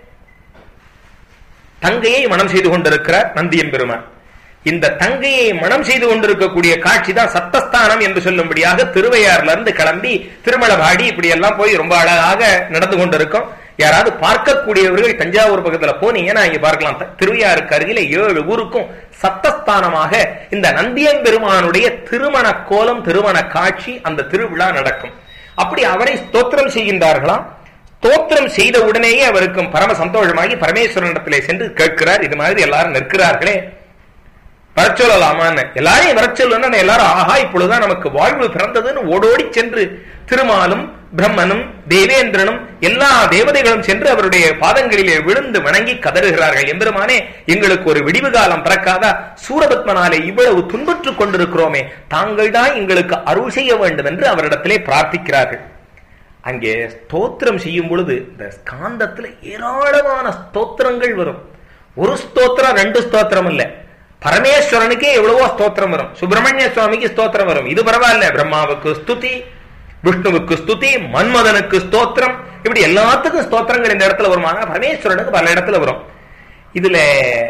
தங்கையை மனம் செய்து கொண்டிருக்கிறார் நந்தியம் பெருமான் இந்த தங்கையை மனம் செய்து கொண்டிருக்கக்கூடிய காட்சி தான் சத்தஸ்தானம் என்று சொல்லும்படியாக திருவையாறுல இருந்து கிளம்பி திருமலபாடி இப்படி எல்லாம் போய் ரொம்ப அழகாக நடந்து கொண்டிருக்கும் யாராவது பார்க்கக்கூடியவர்கள் தஞ்சாவூர் பக்கத்துல போனீங்கன்னா இங்க பார்க்கலாம் திருவையாருக்கு அருகில ஏழு ஊருக்கும் சத்தஸ்தானமாக இந்த நந்தியம் பெருமானுடைய திருமண கோலம் திருமண காட்சி அந்த திருவிழா நடக்கும் அப்படி அவரை ஸ்தோத்திரம் செய்கின்றார்களாம் ஸ்தோத்திரம் செய்த உடனேயே அவருக்கும் பரம சந்தோஷமாகி பரமேஸ்வரனிடத்திலே சென்று கேட்கிறார் இது மாதிரி எல்லாரும் நிற்கிறார்களே வரச்சொல்லலாமான்னு எல்லாரையும் வரச்சொல்லணும் எல்லாரும் ஆஹா இப்பொழுதுதான் நமக்கு வாழ்வு பிறந்ததுன்னு ஓடோடி சென்று திருமாலும் பிரம்மனும் தேவேந்திரனும் எல்லா தேவதைகளும் சென்று அவருடைய பாதங்களிலே விழுந்து வணங்கி கதறுகிறார்கள் எம்பெருமானே எங்களுக்கு ஒரு விடிவு காலம் பிறக்காதா சூரபத்மனாலே இவ்வளவு துன்புற்றுக் கொண்டிருக்கிறோமே தாங்கள் தான் எங்களுக்கு அருள் செய்ய வேண்டும் என்று அவரிடத்திலே பிரார்த்திக்கிறார்கள் அங்கே ஸ்தோத்திரம் செய்யும் பொழுது இந்த ஸ்காந்தத்துல ஏராளமான ஸ்தோத்திரங்கள் வரும் ஒரு ஸ்தோத்திரம் ரெண்டு ஸ்தோத்திரம் இல்ல பரமேஸ்வரனுக்கே எவ்வளவோ ஸ்தோத்திரம் வரும் சுப்பிரமணிய சுவாமிக்கு ஸ்தோத்திரம் வரும் இது பரவாயில்ல பிரம்மாவுக்கு ஸ்துதி விஷ்ணுவுக்கு ஸ்துதி மன்மதனுக்கு ஸ்தோத்திரம் இப்படி எல்லாத்துக்கும் ஸ்தோத்திரங்கள் இந்த இடத்துல வருமானா பரமேஸ்வரனுக்கு பல இடத்துல வரும் இதுல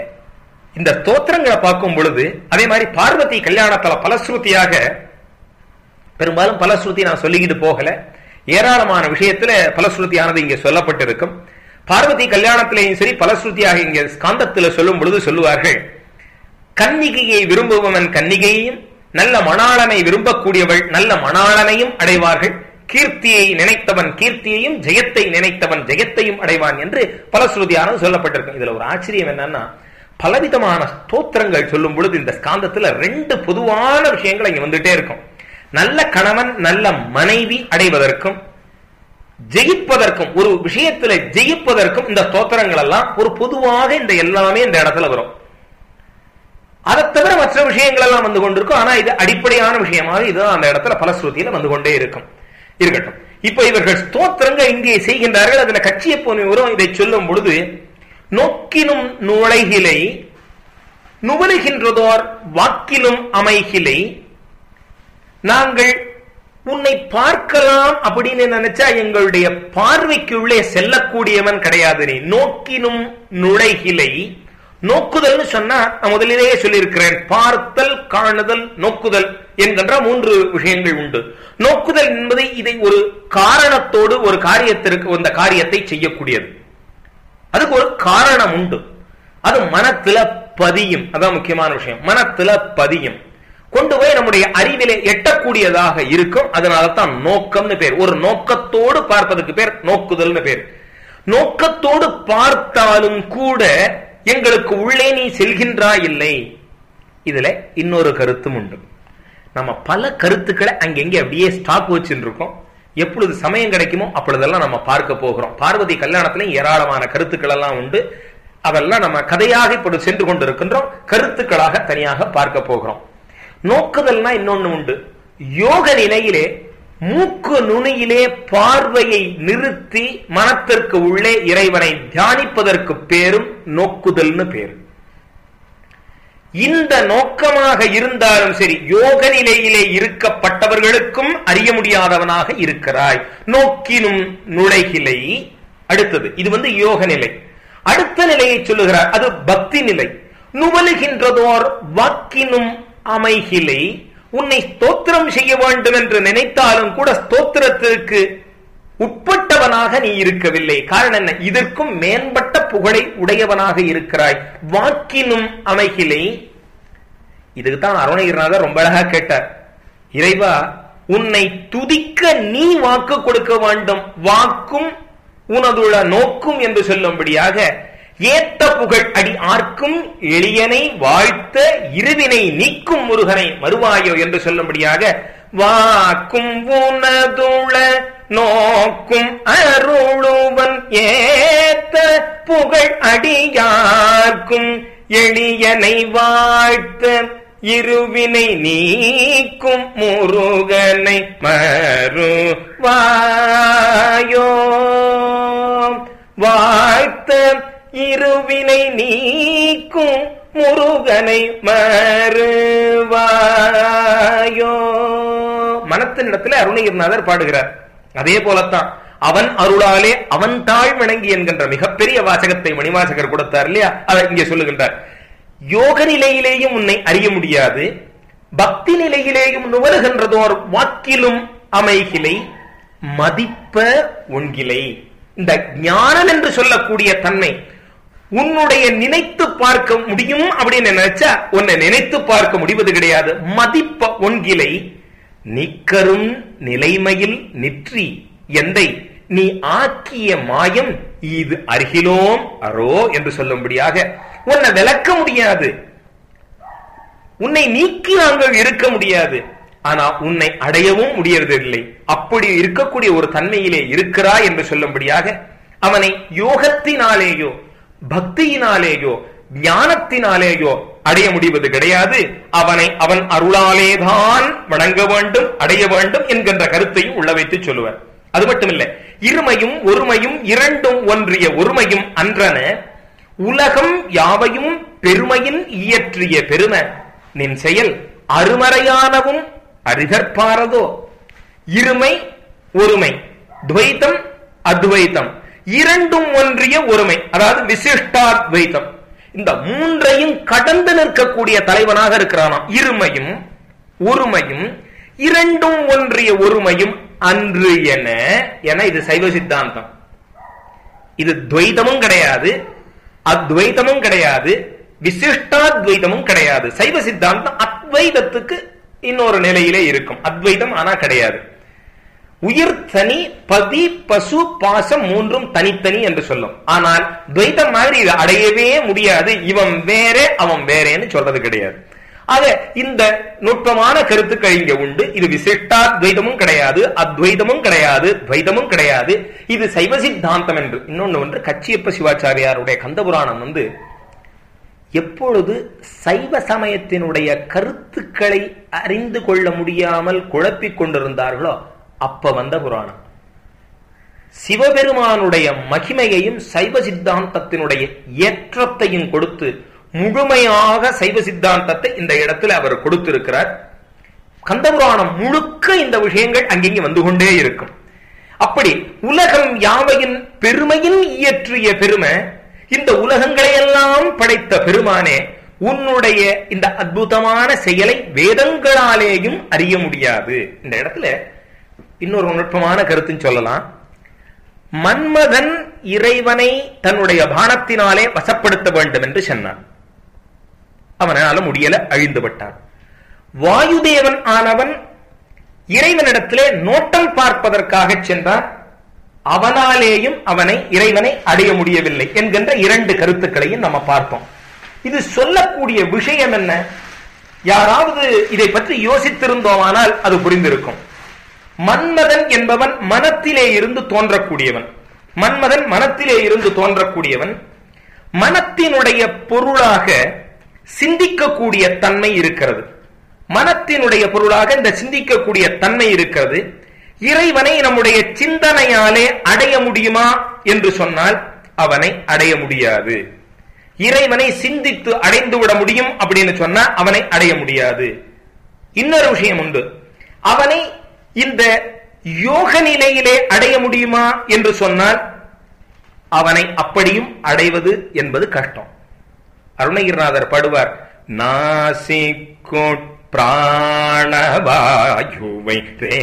இந்த ஸ்தோத்திரங்களை பார்க்கும் பொழுது அதே மாதிரி பார்வதி கல்யாணத்துல பலஸ்ருதியாக பெரும்பாலும் பலஸ்ருதி நான் சொல்லிக்கிட்டு போகல ஏராளமான விஷயத்துல பலஸ்ருதியானது இங்க சொல்லப்பட்டிருக்கும் பார்வதி கல்யாணத்திலேயும் சரி பலஸ்ருதியாக இங்க ஸ்காந்தத்துல சொல்லும் பொழுது சொல்லுவார்கள் கன்னிகையை விரும்புபவன் கன்னிகையையும் நல்ல மணாளனை விரும்பக்கூடியவள் நல்ல மணாளனையும் அடைவார்கள் கீர்த்தியை நினைத்தவன் கீர்த்தியையும் ஜெயத்தை நினைத்தவன் ஜெயத்தையும் அடைவான் என்று பலஸ்ருதியானது சொல்லப்பட்டிருக்கும் இதுல ஒரு ஆச்சரியம் என்னன்னா பலவிதமான ஸ்தோத்திரங்கள் சொல்லும் பொழுது இந்த ஸ்காந்தத்துல ரெண்டு பொதுவான விஷயங்கள் இங்க வந்துட்டே இருக்கும் நல்ல கணவன் நல்ல மனைவி அடைவதற்கும் ஜெயிப்பதற்கும் ஒரு விஷயத்துல ஜெயிப்பதற்கும் இந்த ஸ்தோத்திரங்கள் எல்லாம் ஒரு பொதுவாக இந்த எல்லாமே இந்த இடத்துல வரும் அதை தவிர மற்ற விஷயங்கள் எல்லாம் வந்து கொண்டிருக்கும் ஆனா இது அடிப்படையான விஷயமாக இது அந்த இடத்துல பலஸ்ருதியில வந்து கொண்டே இருக்கும் இருக்கட்டும் இப்ப இவர்கள் ஸ்தோத்திரங்கள் இங்கே செய்கின்றார்கள் அதுல கட்சிய போனவரும் இதை சொல்லும் பொழுது நோக்கினும் நுழைகிலை நுவலுகின்றதோர் வாக்கிலும் அமைகிலை நாங்கள் உன்னை பார்க்கலாம் அப்படின்னு நினைச்சா எங்களுடைய பார்வைக்குள்ளே செல்லக்கூடியவன் கிடையாது நீ நோக்கினும் நுழைகிலை நோக்குதல்னு சொன்னா நான் முதலிலேயே சொல்லியிருக்கிறேன் பார்த்தல் காணுதல் நோக்குதல் என்கின்ற மூன்று விஷயங்கள் உண்டு நோக்குதல் என்பது இதை ஒரு காரணத்தோடு ஒரு காரியத்திற்கு அந்த காரியத்தை செய்யக்கூடியது அதுக்கு ஒரு காரணம் உண்டு அது மனத்துல பதியும் அதான் முக்கியமான விஷயம் மனத்துல பதியும் கொண்டு போய் நம்முடைய அறிவிலே எட்டக்கூடியதாக இருக்கும் அதனால தான் நோக்கம்னு பேர் ஒரு நோக்கத்தோடு பார்ப்பதற்கு பேர் நோக்குதல்னு பேர் நோக்கத்தோடு பார்த்தாலும் கூட எங்களுக்கு உள்ளே நீ செல்கின்றா இல்லை இதுல இன்னொரு கருத்தும் உண்டு நம்ம பல கருத்துக்களை அங்கெங்கே அப்படியே ஸ்டாக் வச்சுட்டு இருக்கோம் எப்பொழுது சமயம் கிடைக்குமோ அப்பொழுதெல்லாம் நம்ம பார்க்க போகிறோம் பார்வதி கல்யாணத்திலும் ஏராளமான கருத்துக்கள் எல்லாம் உண்டு அதெல்லாம் நம்ம கதையாக இப்பொழுது சென்று கொண்டிருக்கின்றோம் கருத்துக்களாக தனியாக பார்க்க போகிறோம் நோக்குதல்னா இன்னொன்னு உண்டு யோக நிலையிலே மூக்கு நுனியிலே பார்வையை நிறுத்தி மனத்திற்கு உள்ளே இறைவனை தியானிப்பதற்கு பேரும் நோக்குதல்னு பேரு இந்த நோக்கமாக இருந்தாலும் சரி யோக நிலையிலே இருக்கப்பட்டவர்களுக்கும் அறிய முடியாதவனாக இருக்கிறாய் நோக்கினும் நுழைகிலை அடுத்தது இது வந்து யோக நிலை அடுத்த நிலையை சொல்லுகிறார் அது பக்தி நிலை நுவலுகின்றதோர் வாக்கினும் அமைகிலை உன்னை ஸ்தோத்திரம் செய்ய வேண்டும் என்று நினைத்தாலும் கூட ஸ்தோத்திரத்திற்கு உட்பட்டவனாக நீ இருக்கவில்லை காரணம் என்ன இதற்கும் மேம்பட்ட புகழை உடையவனாக இருக்கிறாய் வாக்கினும் அமைகிலை இதுக்கு தான் அருணகிரிநாதர் ரொம்ப அழகா கேட்டார் இறைவா உன்னை துதிக்க நீ வாக்கு கொடுக்க வேண்டும் வாக்கும் உனதுள்ள நோக்கும் என்று சொல்லும்படியாக ஏத்த புகழ் அடி ஆர்க்கும் எளியனை வாழ்த்த இருவினை நீக்கும் முருகனை மறுவாயோ என்று சொல்லும்படியாக வாக்கும் உனதுள நோக்கும் அருளுவன் ஏத்த புகழ் அடியார்க்கும் எளியனை வாழ்த்த இருவினை நீக்கும் முருகனை மறுவாயோ வாழ்த்த இருவினை நீக்கும் முருகனை மறுவாயோ மனத்தினிடத்தில் அருணகிரிநாதர் பாடுகிறார் அதே போலத்தான் அவன் அருளாலே அவன் தாழ் வணங்கி என்கின்ற மிகப்பெரிய வாசகத்தை மணிவாசகர் கொடுத்தார் இல்லையா அதை இங்கே சொல்லுகின்றார் யோக நிலையிலேயும் உன்னை அறிய முடியாது பக்தி நிலையிலேயும் நுவருகின்றதோர் வாக்கிலும் அமைகிலை மதிப்ப உண்கிலை இந்த ஞானம் என்று சொல்லக்கூடிய தன்மை உன்னுடைய நினைத்து பார்க்க முடியும் அப்படின்னு நினைச்சா உன்னை நினைத்து பார்க்க முடிவது கிடையாது மதிப்ப ஒன்கிலை நிக்கரும் நிலைமையில் நிற்றி எந்தை நீ ஆக்கிய மாயம் இது அருகிலோம் அரோ என்று சொல்லும்படியாக உன்னை விளக்க முடியாது உன்னை நீக்கி நாங்கள் இருக்க முடியாது ஆனா உன்னை அடையவும் முடியறதில்லை அப்படி இருக்கக்கூடிய ஒரு தன்மையிலே இருக்கிறாய் என்று சொல்லும்படியாக அவனை யோகத்தினாலேயோ பக்தியினாலேயோ ஞானத்தினாலேயோ அடைய முடிவது கிடையாது அவனை அவன் அருளாலேதான் வணங்க வேண்டும் அடைய வேண்டும் என்கின்ற கருத்தையும் உள்ள வைத்து சொல்லுவார் அது மட்டுமில்ல இருமையும் ஒருமையும் இரண்டும் ஒன்றிய ஒருமையும் அன்றன உலகம் யாவையும் பெருமையின் இயற்றிய பெருமை நின் செயல் அருமறையானவும் அருகற்பாரதோ இருமை ஒருமை துவைத்தம் அத்வைத்தம் இரண்டும் ஒன்றிய ஒருமை அதாவது விசிஷ்டாத்வைத்தம் இந்த மூன்றையும் கடந்து நிற்கக்கூடிய தலைவனாக இருக்கிறானாம் இருமையும் ஒருமையும் இரண்டும் ஒன்றிய ஒருமையும் அன்று என என இது சைவ சித்தாந்தம் இது துவைதமும் கிடையாது அத்வைதமும் கிடையாது விசிஷ்டாத்வைதமும் கிடையாது சைவ சித்தாந்தம் அத்வைதத்துக்கு இன்னொரு நிலையிலே இருக்கும் அத்வைதம் ஆனா கிடையாது உயிர் தனி பதி பசு பாசம் மூன்றும் தனித்தனி என்று சொல்லும் ஆனால் துவைதம் மாதிரி இது அடையவே முடியாது இவன் வேற அவன் வேறேன்னு சொல்றது கிடையாது ஆக இந்த நுட்பமான கருத்துக்கள் இங்க உண்டு இது விசிஷ்டா துவைதமும் கிடையாது அத்வைதமும் கிடையாது துவைதமும் கிடையாது இது சைவ சித்தாந்தம் என்று இன்னொன்னு ஒன்று கச்சியப்ப சிவாச்சாரியாருடைய கந்தபுராணம் வந்து எப்பொழுது சைவ சமயத்தினுடைய கருத்துக்களை அறிந்து கொள்ள முடியாமல் குழப்பிக் கொண்டிருந்தார்களோ அப்ப வந்த புராணம் சிவபெருமானுடைய மகிமையையும் சைவ சித்தாந்தத்தினுடைய ஏற்றத்தையும் கொடுத்து முழுமையாக சைவ சித்தாந்தத்தை இந்த இடத்துல அவர் கொடுத்திருக்கிறார் கந்தபுராணம் முழுக்க இந்த விஷயங்கள் அங்கிங்கே வந்து கொண்டே இருக்கும் அப்படி உலகம் யாவையின் பெருமையின் இயற்றிய பெருமை இந்த உலகங்களை எல்லாம் படைத்த பெருமானே உன்னுடைய இந்த அற்புதமான செயலை வேதங்களாலேயும் அறிய முடியாது இந்த இடத்துல இன்னொரு நுட்பமான கருத்துன்னு சொல்லலாம் மன்மதன் இறைவனை தன்னுடைய பானத்தினாலே வசப்படுத்த வேண்டும் என்று சொன்னான் அவனால முடியல அழிந்து விட்டான் வாயுதேவன் ஆனவன் இறைவனிடத்திலே நோட்டம் பார்ப்பதற்காக சென்றான் அவனாலேயும் அவனை இறைவனை அடைய முடியவில்லை என்கின்ற இரண்டு கருத்துக்களையும் நம்ம பார்த்தோம் இது சொல்லக்கூடிய விஷயம் என்ன யாராவது இதை பற்றி யோசித்திருந்தோமானால் அது புரிந்திருக்கும் மன்மதன் என்பவன் மனத்திலே இருந்து தோன்றக்கூடியவன் மன்மதன் மனத்திலே இருந்து தோன்றக்கூடியவன் மனத்தினுடைய பொருளாக சிந்திக்கக்கூடிய தன்மை இருக்கிறது மனத்தினுடைய பொருளாக இந்த சிந்திக்கக்கூடிய தன்மை இருக்கிறது இறைவனை நம்முடைய சிந்தனையாலே அடைய முடியுமா என்று சொன்னால் அவனை அடைய முடியாது இறைவனை சிந்தித்து அடைந்து விட முடியும் அப்படின்னு சொன்னா அவனை அடைய முடியாது இன்னொரு விஷயம் உண்டு அவனை இந்த யோக நிலையிலே அடைய முடியுமா என்று சொன்னால் அவனை அப்படியும் அடைவது என்பது கஷ்டம் அருணகிரிநாதர் படுவார் நாசிக்கொட்ட பிராணவாயுவை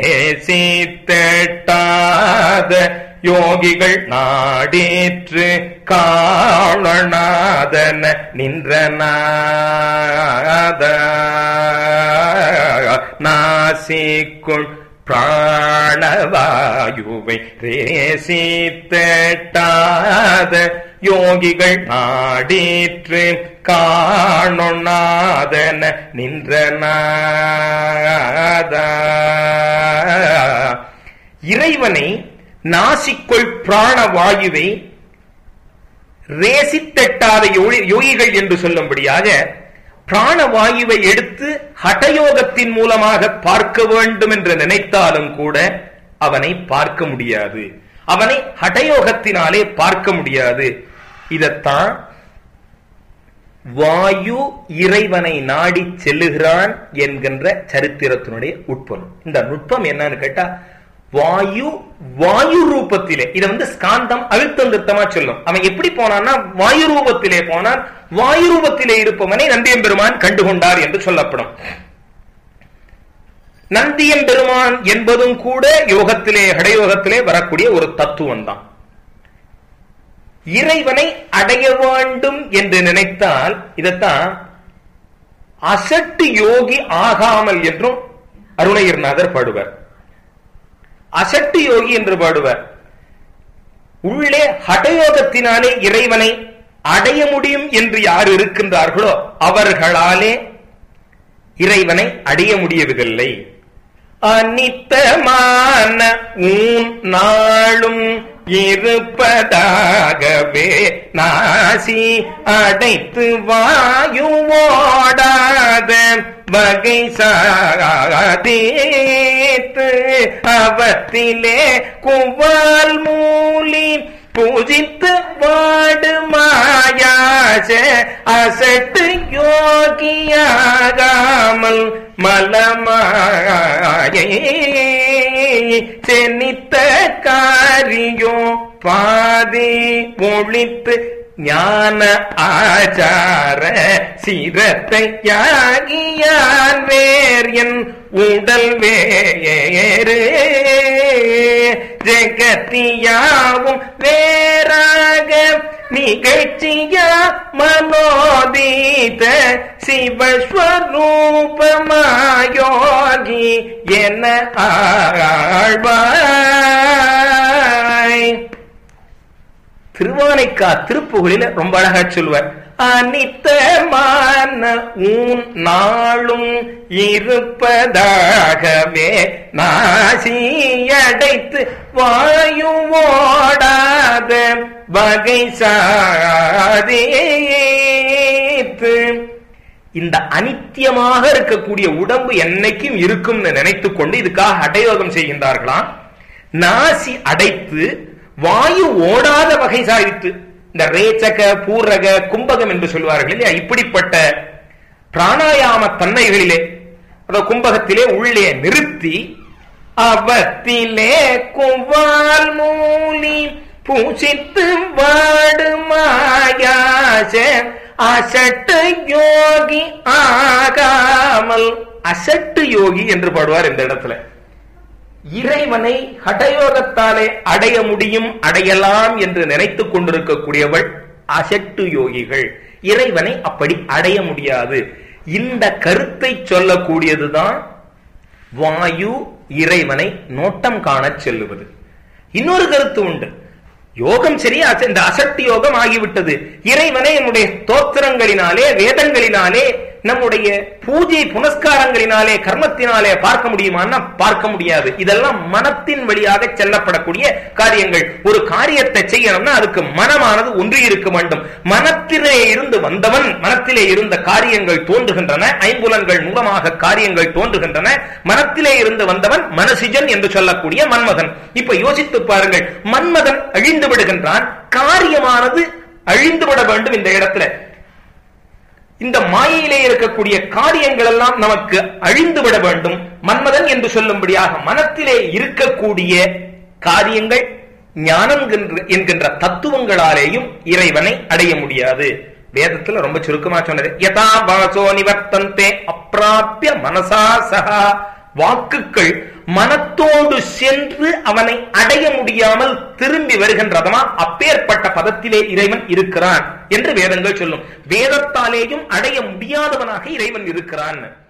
ரேசித்தெட்டாத யோகிகள் நாடேற்று காணநாதன நின்ற நாத நாசிக்குள் பிராணவாயுவை ரேசித்தெட்டாத யோகிகள் நாடேற்று காணொண்ணாதன நின்ற நாதா இறைவனை நாசிக்குள் பிராணவாயுவை ரேசித்தெட்டாத யோகி- யோகிகள் என்று சொல்லும்படியாக பிராணவாயுவை எடுத்து ஹடயோகத்தின் மூலமாக பார்க்க வேண்டும் என்று நினைத்தாலும் கூட அவனை பார்க்க முடியாது அவனை ஹடயோகத்தினாலே பார்க்க முடியாது இதத்தான் வாயு இறைவனை நாடி செல்லுகிறான் என்கின்ற சரித்திரத்தினுடைய உட்பொருள் இந்த நுட்பம் என்னன்னு கேட்டா வாயு வாயு ரூபத்திலே இதை வந்து ஸ்காந்தம் அழுத்தம் திருத்தமா சொல்லும் அவன் எப்படி போனான்னா வாயு ரூபத்திலே போனான் வாயு ரூபத்திலே இருப்பவனை நந்தியம்பெருமான் கண்டுகொண்டார் என்று சொல்லப்படும் நந்தியம்பெருமான் என்பதும் கூட யோகத்திலே ஹடயோகத்திலே வரக்கூடிய ஒரு தத்துவம் தான் இறைவனை அடைய வேண்டும் என்று நினைத்தால் இதைத்தான் அசட்டு யோகி ஆகாமல் என்றும் அருணகிரிநாதர் பாடுவார் அசட்டு யோகி என்று பாடுவார் உள்ளே ஹடயோகத்தினாலே இறைவனை அடைய முடியும் என்று யார் இருக்கின்றார்களோ அவர்களாலே இறைவனை அடைய முடியவில்லை அனித்தமான ஊன் நாளும் இருப்பதாகவே நாசி அடைத்து வாயுவோடாத வகை சாதேத்து அவத்திலே குவால் மூலி பூஜித்து வாடு மாயாச அசட்டு யோகியாகாமல் மலமாயை சென்னித்த காரியோ பாதி ஒழித்து ஞான ஆச்சார சிரத்தை யாகியான் வேர் என் உடல் வேறு ஜெகத்தியாவும் வேறாக நிகழ்ச்சியா மனோதீத சிவஸ்வரூபமாயோகி என ஆழ்வாய் திருவானைக்கா திருப்புகளில ரொம்ப அழகா சொல்வார் அனித்தமான ஊன் நாளும் இருப்பதாகவே நாசி அடைத்து வாயு ஓடாத வகை சாதேத்து இந்த அனித்தியமாக இருக்கக்கூடிய உடம்பு என்னைக்கும் இருக்கும்னு நினைத்துக் கொண்டு இதுக்காக அடையோகம் செய்கின்றார்களாம் நாசி அடைத்து வாயு ஓடாத வகை சாதித்து இந்த ரேச்சக பூரக கும்பகம் என்று சொல்வார்கள் இல்லையா இப்படிப்பட்ட பிராணாயாம தன்மைகளிலே அந்த கும்பகத்திலே உள்ளே நிறுத்தி அவத்திலே குவால் மூலி பூசித்து வாடு மாயாச அசட்டு யோகி ஆகாமல் அசட்டு யோகி என்று பாடுவார் இந்த இடத்துல இறைவனை ஹடயோகத்தாலே அடைய முடியும் அடையலாம் என்று நினைத்துக் கொண்டிருக்கக்கூடியவள் அசட்டு யோகிகள் இறைவனை அப்படி அடைய முடியாது இந்த கருத்தை சொல்லக்கூடியதுதான் வாயு இறைவனை நோட்டம் காணச் செல்லுவது இன்னொரு கருத்து உண்டு யோகம் சரி அச- இந்த அசட்டு யோகம் ஆகிவிட்டது இறைவனை நம்முடைய தோத்திரங்களினாலே வேதங்களினாலே நம்முடைய பூஜை புனஸ்காரங்களினாலே கர்மத்தினாலே பார்க்க முடியுமான்னா பார்க்க முடியாது இதெல்லாம் மனத்தின் வழியாக செல்லப்படக்கூடிய காரியங்கள் ஒரு காரியத்தை செய்யணும்னா அதுக்கு மனமானது ஒன்றி இருக்க வேண்டும் மனத்திலே இருந்து வந்தவன் மனத்திலே இருந்த காரியங்கள் தோன்றுகின்றன ஐம்புலன்கள் மூலமாக காரியங்கள் தோன்றுகின்றன மனத்திலே இருந்து வந்தவன் மனசிஜன் என்று சொல்லக்கூடிய மன்மதன் இப்ப யோசித்து பாருங்கள் மன்மதன் அழிந்து விடுகின்றான் காரியமானது அழிந்து விட வேண்டும் இந்த இடத்துல இந்த மாயையிலே இருக்கக்கூடிய காரியங்கள் எல்லாம் நமக்கு அழிந்து விட வேண்டும் மன்மதன் என்று சொல்லும்படியாக மனத்திலே இருக்கக்கூடிய காரியங்கள் ஞானம் என்கின்ற- என்கின்ற தத்துவங்களாலேயும் இறைவனை அடைய முடியாது வேதத்துல ரொம்ப சுருக்கமா சொன்னது யதா வாசோ நிவர்த்தந்தே அப்பிராபிய மனசா சகா வாக்குகள் மனத்தோடு சென்று அவனை அடைய முடியாமல் திரும்பி வருகின்றதமா அப்பேற்பட்ட பதத்திலே இறைவன் இருக்கிறான் என்று வேதங்கள் சொல்லும் வேதத்தாலேயும் அடைய முடியாதவனாக இறைவன் இருக்கிறான்